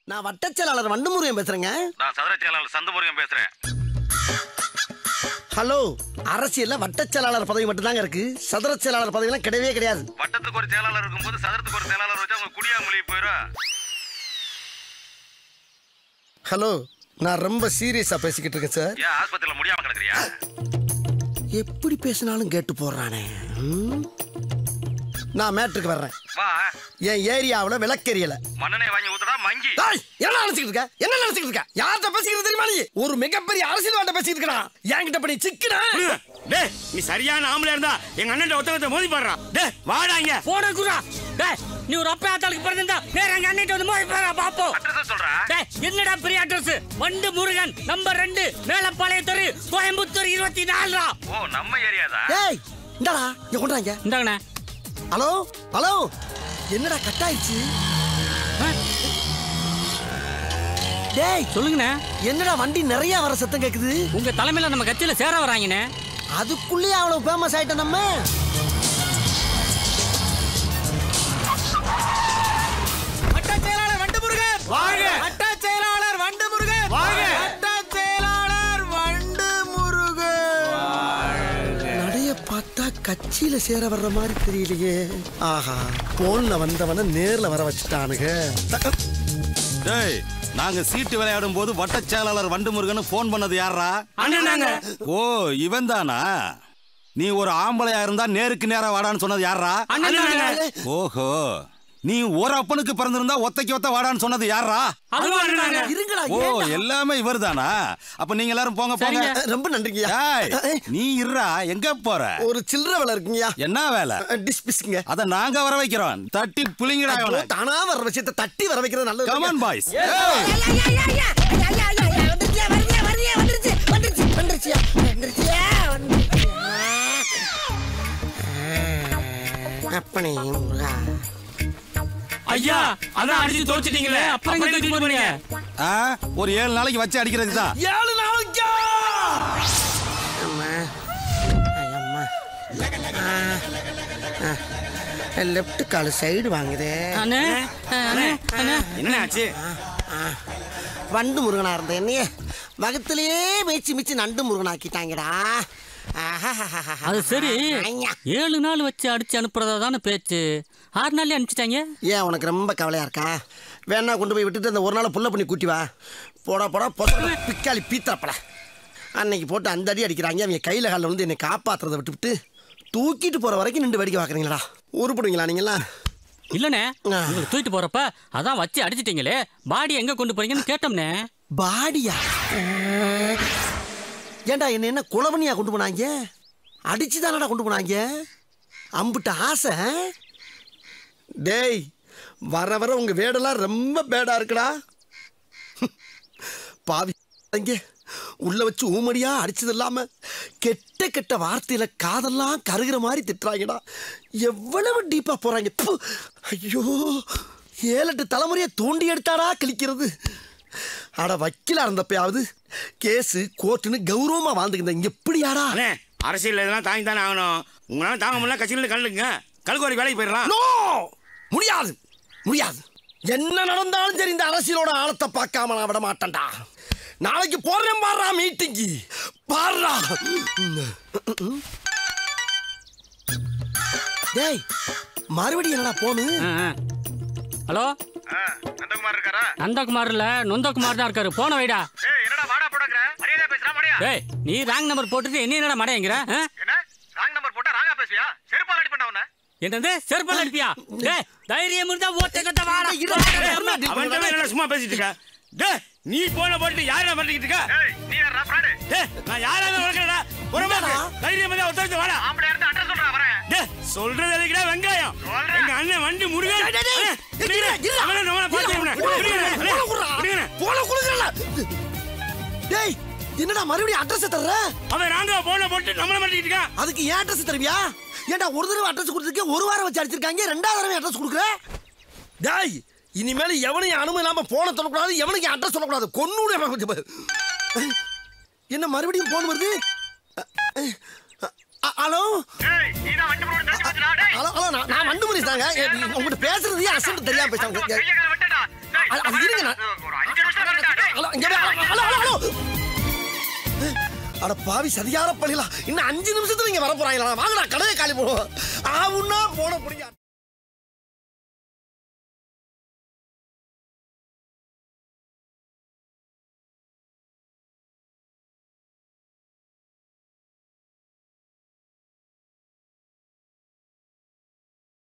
நான் வட்டச் செயலாளர் வண்டுமுருகன் பேசுறேங்க நான் சதுர செயலாளர் சந்தமுருகன் பேசுறேன் ஹலோ அரசியல்ல வட்டச் செயலாளர் பதவி மட்டும்தாங்க இருக்கு சதுர செயலாளர் பதவிலாம் கிடையவே கிடையாது வட்டத்துக்கு ஒரு செயலாளர் இருக்கும்போது சதுரத்துக்கு ஒரு செயலாளர் வச்சா அவங்க குடியா மொழி போயிடும் ஹலோ நான் ரொம்ப சீரியஸா பேசிக்கிட்டு இருக்கேன் சார் ஏன் ஆஸ்பத்திரியில முடியாம கிடக்குறியா எப்படி பேசினாலும் கேட்டு போடுறானே ம்? நான் மேட்ருக்கு வர்றேன் வா என் ஏரியாவுல விளக்கெரியல மண்ணெண்ணெய் வாங்கி ஊத்துடா மங்கி டேய், என்ன நினைச்சிட்டு இருக்க என்ன நினைச்சிட்டு இருக்க யார்கிட்ட பேசிக்கிறது தெரியுமா நீ ஒரு மிகப்பெரிய அரசியல்வாட்ட பேசிட்டு இருக்கா என்கிட்ட பண்ணி சிக்கனா டேய் நீ சரியான ஆம்பளை இருந்தா எங்க அண்ணன் ஒத்தகத்தை மோதி பாடுறான் டேய் வாடா இங்க போன குரா டேய் நீ ஒரு அப்பா ஆத்தாளுக்கு பிறந்திருந்தா வேற எங்க அண்ணிட்டு வந்து மோதி பாரா பாப்போம் அட்ரஸ் சொல்றா டேய் என்னடா பெரிய அட்ரஸ் வண்டு முருகன் நம்பர் ரெண்டு மேலப்பாளையம் தெரு கோயம்புத்தூர் இருபத்தி நாலுடா ஓ நம்ம ஏரியா தான் ஏய் இந்தாடா இங்க கொண்டாங்க இந்தாங்கண்ணே ஹலோ ஹலோ என்னடா கட் ஆயிடுச்சு டேய் சொல்லுங்கண்ணே என்னடா வண்டி நிறைய வர சத்தம் கேக்குது உங்க தலைமையில நம்ம கட்சியில சேர வராங்கண்ணே அதுக்குள்ளேயே அவ்வளவு ஃபேமஸ் ஆயிட்டோம் நம்ம வட்ட செயலாளர் வண்டு முருகன் வாங்க. வட்ட செயலாளர் வண்டு முருகன் வாங்க. வட்ட செயலாளர் வண்டு முருகன் நடைய பார்த்தா கட்சியில சேர வர்ற மாதிரி தெரியலையே ஆஹா போன்ல வந்தவன நேர்ல வர வச்சுட்டானுங்க டேய் நாங்க சீட்டு விளையாடும் போது வட்டச் செயலாளர் வண்டுமுருகன் ஃபோன் பண்ணது யாரா அண்ணன் நாங்க ஓ இவன் தானா நீ ஒரு ஆம்பளையா இருந்தா நேருக்கு நேரா வாடான்னு சொன்னது யாரா அண்ணன் நாங்க ஓஹோ நீ ஒரு அப்பனுக்கு பிறந்திருந்தா ஒத்தைக்கு ஒத்த வாடான்னு சொன்னது யாரா அதுவும் அண்ணன் நாங்க இருங்களா ஓ ஏன்டா? எல்லாமே இவர்தானா அப்ப நீங்க எல்லாரும் போங்க போங்க அஹ், ரொம்ப நன்றிங்கய்யா டேய், அஹ், நீ இருடா எங்க போற ஒரு சில்லற வேலை இருக்குங்கய்யா என்ன வேலை டிஷ் பிஸ்ங்க அத நாங்க வர வைக்கிறோம் தட்டி புளிங்கடா இவனை தானா வர விஷயத்தை தட்டி வர வைக்கிறது நல்லது கமான் பாய்ஸ் அப்பனே முருகா ஐயா அதான் அடிச்சு தோச்சிட்டீங்களே அப்புறம் எங்க தூக்கிட்டு போறீங்க ஒரு ஏழு நாளைக்கு வச்சு அடிக்கிறதுக்கு தான் ஏழு நாளைக்கா அம்மா ஐயம்மா லெஃப்ட் கால் சைடு வாங்குதே அண்ணே அண்ணே அண்ணே என்ன ஆச்சு வண்டு முருகனா இருந்த என்னைய வகத்திலேயே மேய்ச்சி மிச்சு நண்டு முருகனாக்கிட்டாங்கடா அது சரி ஐயா. ஏழு நாள் வச்சு அடிச்சு அனுப்புறதா தானே பேச்சு ஆறு நாள்லயே அனுப்பிச்சிட்டாங்க ஏன் உனக்கு ரொம்ப கவலையா இருக்கா வேணா கொண்டு போய் விட்டுட்டு அந்த ஒரு நாள் புள்ள பண்ணி கூட்டி வா போடா போடா பொச பிக்காளி பீத்தப்பட அன்னைக்கு போட்டு அந்த அடி அடிக்கிறாங்க அவங்க கையில காலில் வந்து என்னை காப்பாத்துறதை விட்டுவிட்டு தூக்கிட்டு போற வரைக்கும் நின்று வேடிக்கை பார்க்குறீங்களா உருப்படுவீங்களா நீங்களா இல்லண்ணே ஆ. உங்களுக்கு தூக்கிட்டு போறப்ப அதான் வச்சு அடிச்சிட்டீங்களே பாடி எங்க கொண்டு போறீங்கன்னு கேட்டோம்னே பாடியா ஏன்டா என்ன என்ன குளவனியா கொண்டு போனாங்க அடிச்சு தானடா கொண்டு போனாங்க அம்புட்ட ஆசை டேய் வர வர உங்க வேடெல்லாம் ரொம்ப பேடா இருக்குடா பாவி இங்க உள்ள வச்சு ஊமடியா அடிச்சது இல்லாம கெட்ட கெட்ட வார்த்தையில காதெல்லாம் கருகிற மாதிரி திட்டுறாங்கடா எவ்வளவு டீப்பா போறாங்க ப்பு. ஐயோ ஏழெட்டு தலைமுறையை தோண்டி எடுத்தாடா கிழிக்கிறது அட வக்கீலா இருந்தப்பயாவது கேஸு கோர்ட்டுன்னு கௌரவமா வாழ்ந்துக்கிந்த எப்படியாடா அண்ணே அரசியல் இதெல்லாம் தாங்கி தானே ஆகணும் உங்களால தாங்க முடியல கட்சியில கலந்துங்க கல்குவாரி வேலைக்கு போயிடலாம் நோ முடியாது முடியாது என்ன நடந்தாலும் சரி இந்த அரசியலோட ஆழத்தை பார்க்காம நான் விட மாட்டேன்டா நாளைக்கு போறேன் பாடுறா மீட்டிங்கு பாடுறா டேய் மறுபடியும் என்னடா போனு ஆ, ஆ. ஹலோ நந்தகுமார் இருக்காரா நந்தகுமார் இல்ல நொந்தகுமார் தான் இருக்காரு போன வைடா ஏய் என்னடா வாடா போடங்கற மரியாதை பேசுறா மடியா டேய் நீ ராங் நம்பர் போட்டுட்டு என்ன என்னடா மடையங்கிற ஆ? என்ன ராங் நம்பர் போட்டா ராங்கா பேசுவியா செருப்பால் அடி பண்ண உன்ன என்னது செருப்பால் அடிப்பியா டேய் தைரியம் இருந்தா ஓட்ட கட்ட வாடா அவன் என்ன சும்மா பேசிட்டு இருக்க டேய் நீ போன போட்டு யாரா பண்ணிக்கிட்டு இருக்க ஏய் நீ யாரா ஃப்ராடு டேய் நான் யாராவது வளர்க்கறடா புறமாக்கு தைரியம் இருந்தா ஒருத்தர் வாடா ஆம்பளை இருந்து அட்ரஸ் சொல்றா வரேன் டேய் சொல்றது எதுக்குடா வெங்காயம் சொல்றேன். எங்க அண்ணன் வண்டி முருகன் டேய், டேய், டேய். அண்ணே, விடுங்கண்ணே. இருடா. அவனை நம்மளை பார்த்து இவனை. விடுங்கண்ணே. அண்ணே, விடுங்கண்ணே. போன குடுக்கல டேய் என்னடா மறுபடியும் அட்ரஸ் தர்ற அவன் ராங்கா போன போட்டு நம்மள மாட்டிக்கிட்டு இருக்கான் அதுக்கு ஏன் அட்ரஸ் தருவியா ஏன்டா ஒரு தடவை அட்ரஸ் கொடுத்துருக்கே ஒரு வாரம் வச்சு அடிச்சிருக்காங்க ரெண்டாவது தடவை அட்ரஸ் கொடுக்குற டேய் இனிமேல் எவனையும் அனுமதி இல்லாம போன சொல்லக்கூடாது எவனுக்கு அட்ரஸ் சொல்லக்கூடாது கொன்னூட என்ன மறுபடியும் போன் வருது அ, அ, ஹலோ ஏய் நீ தான் வண்டி போட்டு தட்டி வச்சுடா டேய் ஹலோ ஹலோ நான் நான் வண்டு முறை தாங்க உங்ககிட்ட பேசுறது ஏன் அசண்ட் தெரியாம கைய பேசுறாங்க கால விட்டடா டேய் அ- அ- இருங்க நான் ஒரு அஞ்சு நிமிஷம் வரட்டா, டேய். ஹலோ, இங்க வா, ஹலோ, ஹலோ, ஹலோ. அட பாவி சரியான பழிலாம் இன்னும் அஞ்சு நிமிஷத்துல இங்க வர போறாங்களா வாங்கடா கடையை காலி போடுவோம் ஆவுன்னா போன புடிங்க